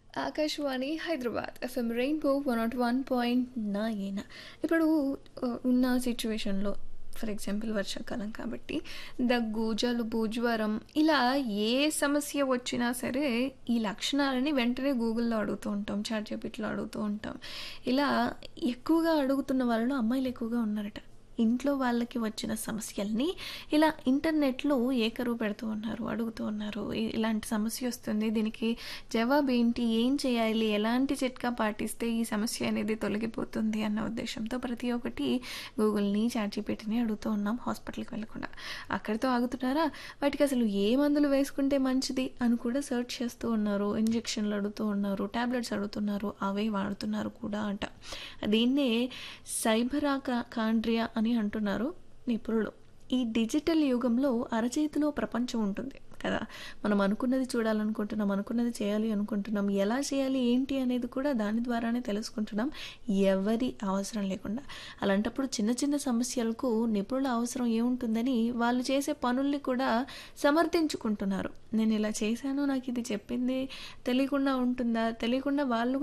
Akashvani Hyderabad FM rainbow one nought one point nine ఇప్పుడు ఆ, ఉన్న సిచ్యువేషన్లో ఫర్ ఎగ్జాంపుల్ వర్షాకాలం కాబట్టి దగ్గు జలుబు జ్వరం ఇలా ఏ సమస్య వచ్చినా సరే ఈ లక్షణాలని వెంటనే గూగుల్లో అడుగుతూ ఉంటాం చాట్ జీపీటీలో అడుగుతూ ఉంటాం ఇలా ఎక్కువగా అడుగుతున్న వాళ్ళు అమ్మాయిలు ఎక్కువగా ఉన్నారట ఇంట్లో వాళ్ళకి వచ్చిన సమస్యల్ని ఇలా ఇంటర్నెట్లో ఏకరువు పెడుతూ ఉన్నారు అడుగుతూ ఉన్నారు ఇ- ఇలాంటి సమస్య వస్తుంది దీనికి జవాబు ఏంటి ఏం చేయాలి ఎలాంటి చిట్కా పాటిస్తే ఈ సమస్య అనేది తొలగిపోతుంది అన్న ఉద్దేశంతో ప్రతి ఒక్కటి గూగుల్ని చాట్జీపీటీని అడుగుతూ ఉన్నాం హాస్పిటల్కి వెళ్ళకుండా అక్కడితో ఆగుతున్నారా వాటికి అసలు ఏ మందులు వేసుకుంటే మంచిది అని కూడా సెర్చ్ చేస్తూ ఉన్నారు ఇంజెక్షన్లు అడుగుతూ ఉన్నారు టాబ్లెట్స్ అడుగుతున్నారు అవే వాడుతున్నారు కూడా అంట దీన్నే సైబరా కాండ్రియా అని అంటున్నారు నిపుణులు ఈ డిజిటల్ యుగంలో అరచేతిలో ప్రపంచం ఉంటుంది కదా మనం అనుకున్నది చూడాలనుకుంటున్నాం అనుకున్నది చేయాలి అనుకుంటున్నాం ఎలా చేయాలి ఏంటి అనేది కూడా దాని ద్వారానే తెలుసుకుంటున్నాం ఎవరి అవసరం లేకుండా అలాంటప్పుడు చిన్న చిన్న సమస్యలకు నిపుణుల అవసరం ఏముంటుందని వాళ్ళు చేసే పనుల్ని కూడా సమర్థించుకుంటున్నారు నేను ఇలా చేశాను నాకు ఇది చెప్పింది తెలియకుండా ఉంటుందా తెలియకుండా వాళ్ళు